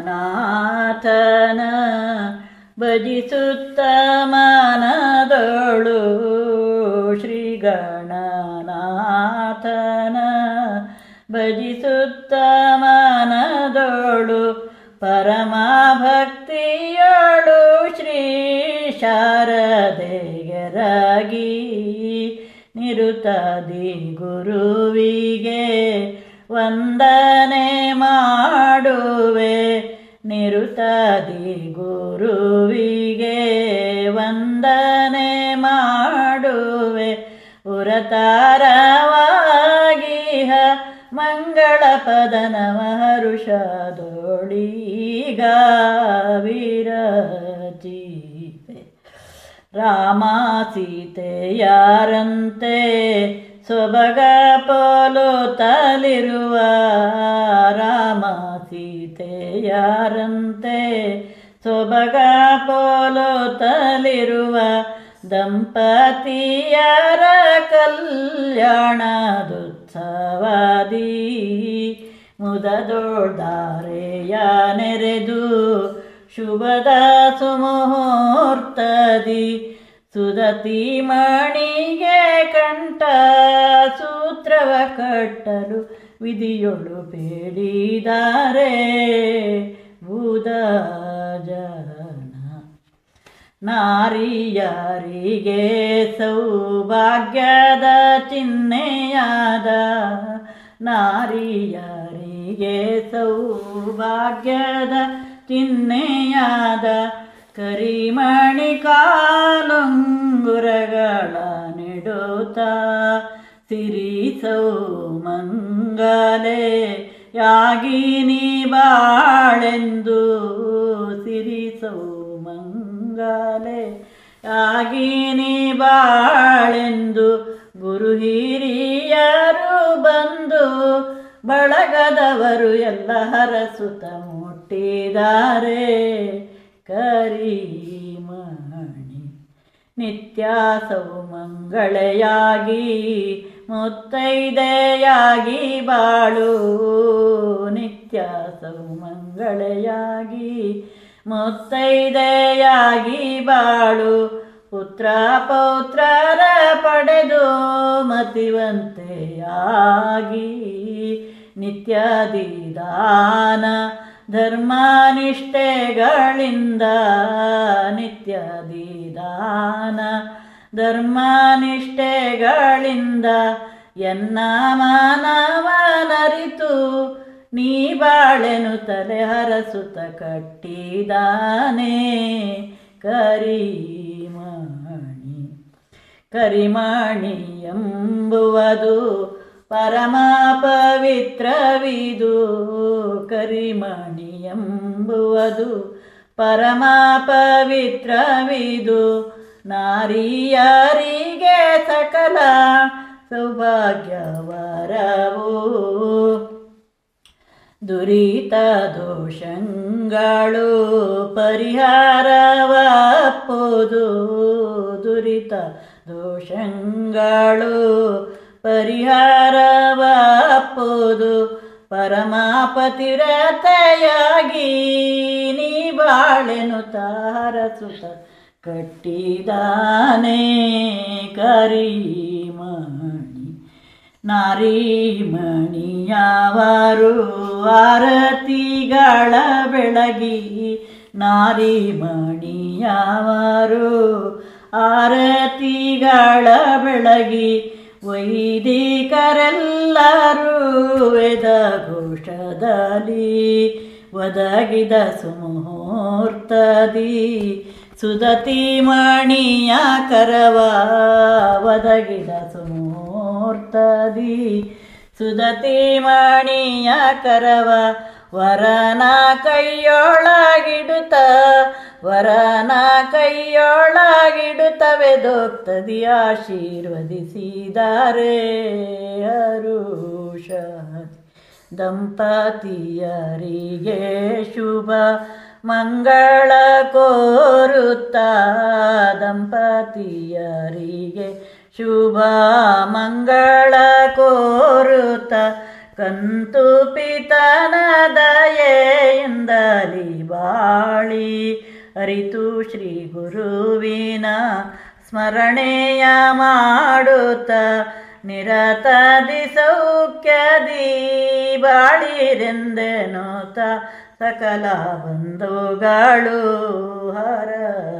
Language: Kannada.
ಗಣನಾಥನ ಭಜಿಸುತ್ತ ಮನದೊಳು ಶ್ರೀ ಗಣನಾಥನ ಭಜಿಸುತ್ತ ಮನದೊಳು ಪರಮ ಭಕ್ತಿಯೊಳು ಶ್ರೀ ಶಾರದೆಯರಾಗಿ ನಿರುತದಿ ಗುರುವಿಗೆ ವಂದನೆ ಮಾಡುವೆ ನಿರುತದಿ ಗುರುವಿಗೆ ವಂದನೆ ಮಾಡುವೆ ಉರತಾರವಾಗಿಹ ಮಂಗಳ ಪದನವ ಹರುಷದೊಳೀಗ ವಿರಚಿತೆ ರಾಮ ಸೀತೆಯಾರಂತೆ ಸೊಬಗ ಪೋಲು ತಲಿರುವ ರಾಮ ಸೀತೆಯಾರಂತೆ ಸೊಬಗ ಪೋಲು ತಲಿರುವ ದಂಪತಿಯರ ಕಲ್ಯಾಣದುತ್ಸವದಿ ಮುದದೊಳ್ದಾರೆಯ ನೆರೆದು ಶುಭದ ಸುಮುಹೂರ್ತದಿ ಸುದತಿ ಮಣಿಗೆ ಕಂಠ ಸೂತ್ರವ ಕಟ್ಟಲು ವಿಧಿಯೊಳು ಬೇಡಿದಾರೆ ಬುಧ ಜನ ನಾರಿಯರಿಗೆ ಸೌಭಾಗ್ಯದ ಚಿಹ್ನೆಯಾದ ನಾರಿಯರಿಗೆ ಸೌಭಾಗ್ಯದ ಚಿಹ್ನೆಯಾದ ಕರಿಮಣಿ ಕಾಲುಂಗುರಗಳ ನೆಡುತ್ತ ಸಿರಿಸೌ ಮಂಗಲೆ ಯಾಗಿನಿ ಬಾಳೆಂದು ಸಿರಿಸೌ ಮಂಗಲೆ ಯಾಗಿನಿ ಬಾಳೆಂದು ಗುರು ಹಿರಿಯರು ಬಂದು ಬಳಗದವರು ಎಲ್ಲ ಹರಸುತ್ತ ಮುಟ್ಟಿದ್ದಾರೆ ಕರಿಮಣಿ ನಿತ್ಯ ಸೌಮಂಗಳೆಯಾಗಿ ಮುತ್ತೈದೆಯಾಗಿ ಬಾಳು ನಿತ್ಯ ಸೌಮಂಗಳೆಯಾಗಿ ಮುತ್ತೈದೆಯಾಗಿ ಬಾಳು ಪುತ್ರ ಪೌತ್ರರ ಪಡೆದು ಮತಿವಂತೆಯಾಗಿ ನಿತ್ಯದಿ ದಾನ ಧರ್ಮನಿಷ್ಠೆಗಳಿಂದ ನಿತ್ಯದಿ ದಾನ ಧರ್ಮನಿಷ್ಠೆಗಳಿಂದ ಎನ್ನ ಮಾನವನರಿತು ನೀ ಬಾಳೆನು ತಲೆ ಹರಸುತ್ತ ಕಟ್ಟಿದಾನೆ ಕರಿಮಣಿ ಕರಿಮಣಿ ಎಂಬುವುದು ಪರಮ ಪವಿತ್ರವಿದು ಕರಿಮಣಿ ಎಂಬುವುದು ಪರಮ ಪವಿತ್ರವಿದು ನಾರಿಯರಿಗೆ ಸಕಲ ಸೌಭಾಗ್ಯವರವು ದುರಿತ ದೋಷಗಳು ಪರಿಹಾರವಪ್ಪುದು ದುರಿತ ದೋಷಗಳು ಪರಿಹಾರವಪ್ಪುದು ಪರಮಾಪತಿರತೆಯಾಗಿ ನೀ ಬಾಳೆನು ತಾರಸುತ್ತ ಕಟ್ಟಿದಾನೆ ಕರಿಮಣಿ ನಾರಿಮಣಿಯವರು ಆರತಿಗಳ ಬೆಳಗಿ ನಾರಿಮಣಿಯವರು ಆರತಿಗಳ ಬೆಳಗಿ ವೈದಿಕರೆಲ್ಲರೂ ವೇದ ಘೋಷದಲ್ಲಿ ಒದಗಿದ ಸುಮುಹೂರ್ತದಿ ಸುದತಿ ಮಣಿಯ ಕರವ ಒದಗಿದ ಸುಮುಹೂರ್ತದಿ ಸುದತಿ ಮಣಿಯ ಕರವ ವರನ ಕೈಯೊಳಗಿಡುತ್ತ ವರನ ಕೈಯೊಳಗಿಡುತ್ತವೆ ದೋಕ್ತದಿ ಆಶೀರ್ವದಿಸಿದ್ದಾರೆ ಹರುಷ ದಂಪತಿಯರಿಗೆ ಶುಭ ಮಂಗಳ ಕೋರುತ್ತ ದಂಪತಿಯರಿಗೆ ಶುಭ ಮಂಗಳ ಕೋರುತ್ತ ಕಂತು ಪಿತನ ದಯೆಯಿಂದಲಿ ತಾಳಿ ಅರಿತು ಶ್ರೀ ಗುರುವಿನ ಸ್ಮರಣೆಯ ಮಾಡುತ್ತ ನಿರತದಿ ಸೌಖ್ಯದಿ ಬಾಳಿರೆಂದೆನೋತ ಸಕಲ ಬಂಧುಗಳು ಹರ